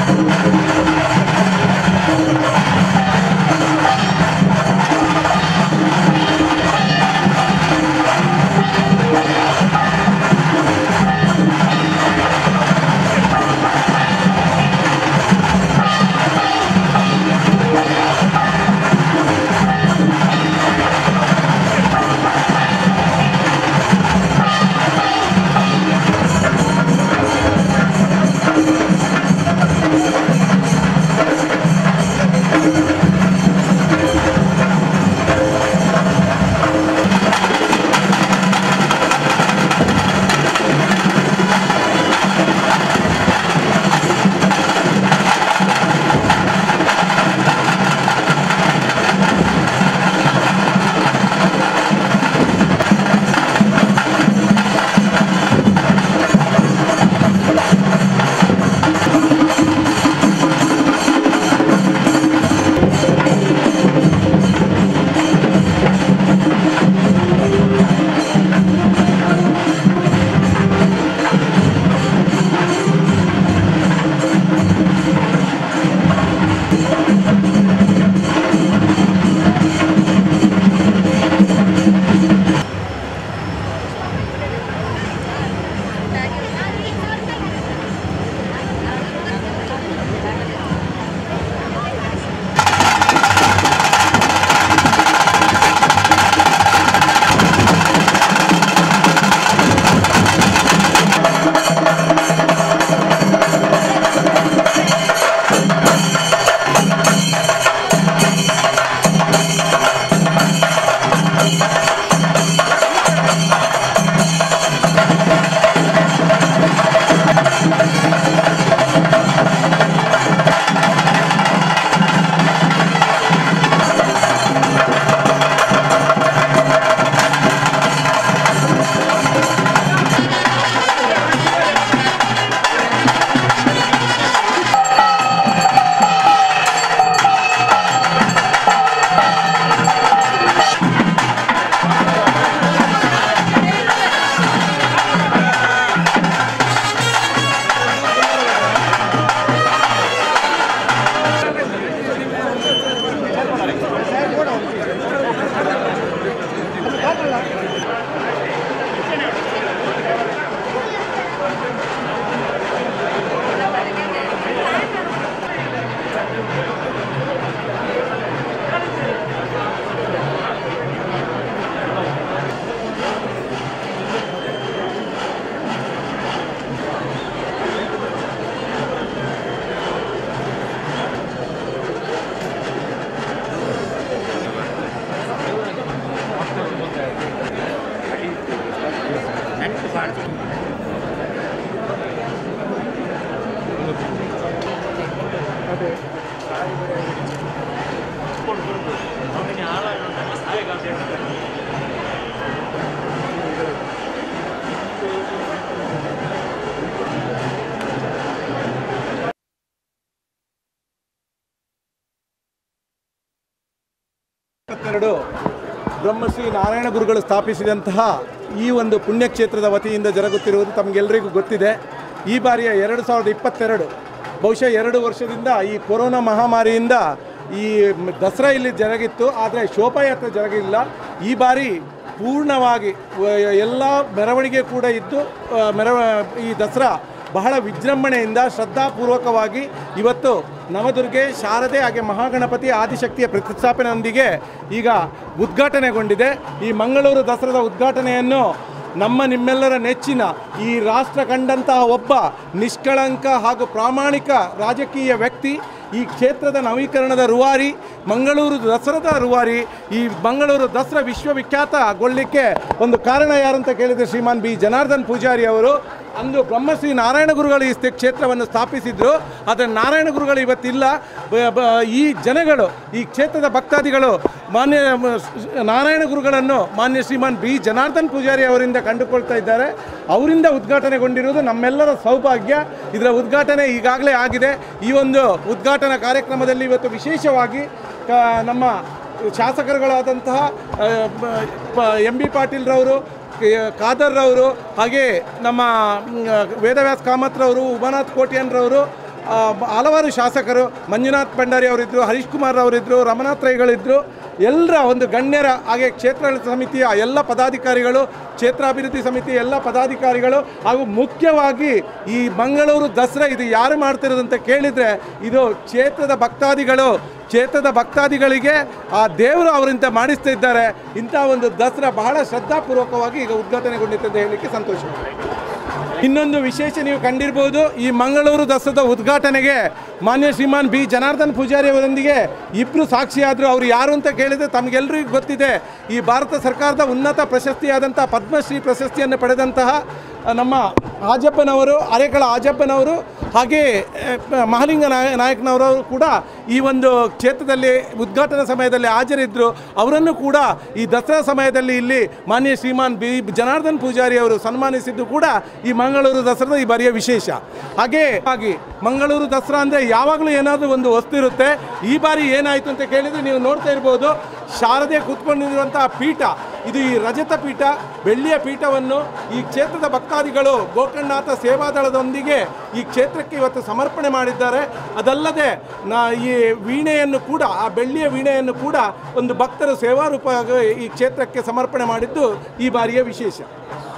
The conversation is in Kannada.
ಇಪ್ಪತ್ತೆರಡು ಬ್ರಹ್ಮಶ್ರೀ ನಾರಾಯಣ ಗುರುಗಳು ಸ್ಥಾಪಿಸಿದಂತಹ ಈ ಒಂದು ಪುಣ್ಯಕ್ಷೇತ್ರದ ವತಿಯಿಂದ ಜರುಗುತ್ತಿರುವುದು ತಮಗೆಲ್ಲರಿಗೂ ಗೊತ್ತಿದೆ ಈ ಬಾರಿಯ ಎರಡು ಸಾವಿರದ ಇಪ್ಪತ್ತೆರಡು ಬಹುಶಃ ಎರಡು ವರ್ಷದಿಂದ ಈ ಕೊರೋನಾ ಮಹಾಮಾರಿಯಿಂದ ಈ ಮ್- ದಸರಾ ಇಲ್ಲಿ ಜರುಗಿತ್ತು ಆದರೆ ಶೋಭಾಯಾತ್ರೆ ಜರುಗಿಲ್ಲ ಈ ಬಾರಿ ಪೂರ್ಣವಾಗಿ ವ- ಎಲ್ಲ ಮೆರವಣಿಗೆ ಕೂಡ ಇದ್ದು ಆ, ಮೆರವ ಈ ದಸರಾ ಬಹಳ ವಿಜೃಂಭಣೆಯಿಂದ ಶ್ರದ್ಧಾಪೂರ್ವಕವಾಗಿ ಇವತ್ತು ನವದುರ್ಗೆ ಶಾರದೆ ಹಾಗೆ ಮಹಾಗಣಪತಿ ಆದಿಶಕ್ತಿಯ ಪ್ರತಿಷ್ಠಾಪನೆಯೊಂದಿಗೆ ಈಗ ಉದ್ಘಾಟನೆಗೊಂಡಿದೆ ಈ ಮಂಗಳೂರು ದಸರಾದ ಉದ್ಘಾಟನೆಯನ್ನು ನಮ್ಮ ನಿಮ್ಮೆಲ್ಲರ ನೆಚ್ಚಿನ ಈ ರಾಷ್ಟ್ರ ಕಂಡಂತಹ ಒಬ್ಬ ನಿಷ್ಕಳಂಕ ಹಾಗೂ ಪ್ರಾಮಾಣಿಕ ರಾಜಕೀಯ ವ್ಯಕ್ತಿ ಈ ಕ್ಷೇತ್ರದ ನವೀಕರಣದ ರೂವಾರಿ ಮಂಗಳೂರು ದಸರಾದ ರೂವಾರಿ ಈ ಮಂಗಳೂರು ದಸರಾ ವಿಶ್ವವಿಖ್ಯಾತಗೊಳ್ಳಲಿಕ್ಕೆ ಒಂದು ಕಾರಣ ಯಾರಂತ ಕೇಳಿದರೆ ಶ್ರೀಮಾನ್ ಬಿ ಜನಾರ್ದನ್ ಪೂಜಾರಿ ಅವರು ಅಂದು ಬ್ರಹ್ಮಶ್ರೀ ನಾರಾಯಣ ಗುರುಗಳು ಈ ಸ್ಥ- ಕ್ಷೇತ್ರವನ್ನು ಸ್ಥಾಪಿಸಿದ್ರು ಆದರೆ ನಾರಾಯಣ ಗುರುಗಳು ಇವತ್ತಿಲ್ಲ ಬ- ಬ- ಈ ಜನಗಳು ಈ ಕ್ಷೇತ್ರದ ಭಕ್ತಾದಿಗಳು ಮಾನ್ಯ ಮ- ಸ್- ನಾರಾಯಣ ಗುರುಗಳನ್ನು ಮಾನ್ಯ ಶ್ರೀಮಾನ್ ಬಿ ಜನಾರ್ದನ್ ಪೂಜಾರಿ ಅವರಿಂದ ಕಂಡುಕೊಳ್ತಾ ಇದ್ದಾರೆ ಅವರಿಂದ ಉದ್ಘಾಟನೆಗೊಂಡಿರುವುದು ನಮ್ಮೆಲ್ಲರ ಸೌಭಾಗ್ಯ ಇದರ ಉದ್ಘಾಟನೆ ಈಗಾಗಲೇ ಆಗಿದೆ ಈ ಒಂದು ಉದ್ಘಾಟನಾ ಕಾರ್ಯಕ್ರಮದಲ್ಲಿ ಇವತ್ತು ವಿಶೇಷವಾಗಿ ಕ- ನಮ್ಮ ಶಾಸಕರುಗಳಾದಂತಹ ಎಂ ಬಿ ಪಾಟೀಲ್ರವರು ಕೆ- ಖಾದರ್ರವರು ಹಾಗೆ ನಮ್ಮ ಮ್, ವೇದವ್ಯಾಸ್ ಕಾಮತ್ರವರು ಉಮಾನಾಥ್ ಕೋಟ್ಯಾನ್ರವರು ಆ, ಬ- ಹಲವಾರು ಶಾಸಕರು ಮಂಜುನಾಥ್ ಭಂಡಾರಿ ಅವರಿದ್ದರು ಹರೀಶ್ ಕುಮಾರ್ ಅವರಿದ್ದರು ರಮನಾಥ್ ರೈಗಳಿದ್ದರು ಎಲ್ಲರ ಒಂದು ಗಣ್ಯರ ಹಾಗೆ ಕ್ಷೇತ್ರಾಡಳಿತ ಸಮಿತಿಯ ಎಲ್ಲ ಪದಾಧಿಕಾರಿಗಳು ಕ್ಷೇತ್ರಾಭಿವೃದ್ಧಿ ಸಮಿತಿಯ ಎಲ್ಲ ಪದಾಧಿಕಾರಿಗಳು ಹಾಗೂ ಮುಖ್ಯವಾಗಿ ಈ ಮಂಗಳೂರು ದಸರಾ ಇದು ಯಾರು ಮಾಡ್ತಿರೋದು ಅಂತ ಕೇಳಿದರೆ ಇದು ಕ್ಷೇತ್ರದ ಭಕ್ತಾದಿಗಳು ಕ್ಷೇತ್ರದ ಭಕ್ತಾದಿಗಳಿಗೆ ಆ ದೇವರು ಅವರಿಂದ ಮಾಡಿಸ್ತಾ ಇದ್ದಾರೆ ಇಂಥ ಒಂದು ದಸರಾ ಬಹಳ ಶ್ರದ್ಧಾಪೂರ್ವಕವಾಗಿ ಈಗ ಉದ್ಘಾಟನೆಗೊಂಡಿದೆ ಅಂತ ಹೇಳಲಿಕ್ಕೆ ಸಂತೋಷ ಇನ್ನೊಂದು ವಿಶೇಷ ನೀವು ಕಂಡಿರ್ಬೋದು ಈ ಮಂಗಳೂರು ದಸರಾದ ಉದ್ಘಾಟನೆಗೆ ಮಾನ್ಯ ಶ್ರೀಮಾನ್ ಬಿ ಜನಾರ್ದನ್ ಪೂಜಾರಿ ಅವರೊಂದಿಗೆ ಇಬ್ಬರು ಸಾಕ್ಷಿಯಾದರು ಅವರು ಯಾರು ಅಂತ ಕೇಳಿದರೆ ತಮಗೆಲ್ಲರಿಗೂ ಗೊತ್ತಿದೆ ಈ ಭಾರತ ಸರ್ಕಾರದ ಉನ್ನತ ಪ್ರಶಸ್ತಿಯಾದಂಥ ಪದ್ಮಶ್ರೀ ಪ್ರಶಸ್ತಿಯನ್ನು ಪಡೆದಂತಹ ನಮ್ಮ ಆಜಪ್ಪನವರು ಅರೆಕಳ ಆಜಪ್ಪನವರು ಹಾಗೆ ಅಹ್, ಮಹಾಲಿಂಗ ನಾಯ ನಾಯಕನವರು ಕೂಡ ಈ ಒಂದು ಕ್ಷೇತ್ರದಲ್ಲಿ ಉದ್ಘಾಟನಾ ಸಮಯದಲ್ಲಿ ಹಾಜರಿದ್ದರು ಅವರನ್ನು ಕೂಡ ಈ ದಸರಾ ಸಮಯದಲ್ಲಿ ಇಲ್ಲಿ ಮಾನ್ಯ ಶ್ರೀಮಾನ್ ಬಿ ಜನಾರ್ದನ್ ಪೂಜಾರಿ ಅವರು ಸನ್ಮಾನಿಸಿದ್ದು ಕೂಡ ಈ ಮಂಗಳೂರು ದಸರಾದ ಈ ಬಾರಿಯ ವಿಶೇಷ ಹಾಗೆ ಹಾಗೆ ಮಂಗಳೂರು ದಸರಾ ಅಂದರೆ ಯಾವಾಗಲೂ ಏನಾದರೂ ಒಂದು ವಸ್ತು ಇರುತ್ತೆ ಈ ಬಾರಿ ಏನಾಯಿತು ಅಂತ ಕೇಳಿದರೆ ನೀವು ನೋಡ್ತಾ ಇರ್ಬೋದು ಶಾರದೆ ಕೂತ್ಕೊಂಡಿರುವಂತಹ ಪೀಠ ಇದು ಈ ರಜತ ಪೀಠ ಬೆಳ್ಳಿಯ ಪೀಠವನ್ನು ಈ ಕ್ಷೇತ್ರದ ಭಕ್ತಾದಿಗಳು ಗೋಕರ್ಣನಾಥ ಸೇವಾದಳದೊಂದಿಗೆ ಈ ಕ್ಷೇತ್ರಕ್ಕೆ ಇವತ್ತು ಸಮರ್ಪಣೆ ಮಾಡಿದ್ದಾರೆ ಅದಲ್ಲದೆ ನಾ ಈ ವೀಣೆಯನ್ನು ಕೂಡ ಆ ಬೆಳ್ಳಿಯ ವೀಣೆಯನ್ನು ಕೂಡ ಒಂದು ಭಕ್ತರು ಸೇವಾರೂಪ ಈ ಕ್ಷೇತ್ರಕ್ಕೆ ಸಮರ್ಪಣೆ ಮಾಡಿದ್ದು ಈ ಬಾರಿಯ ವಿಶೇಷ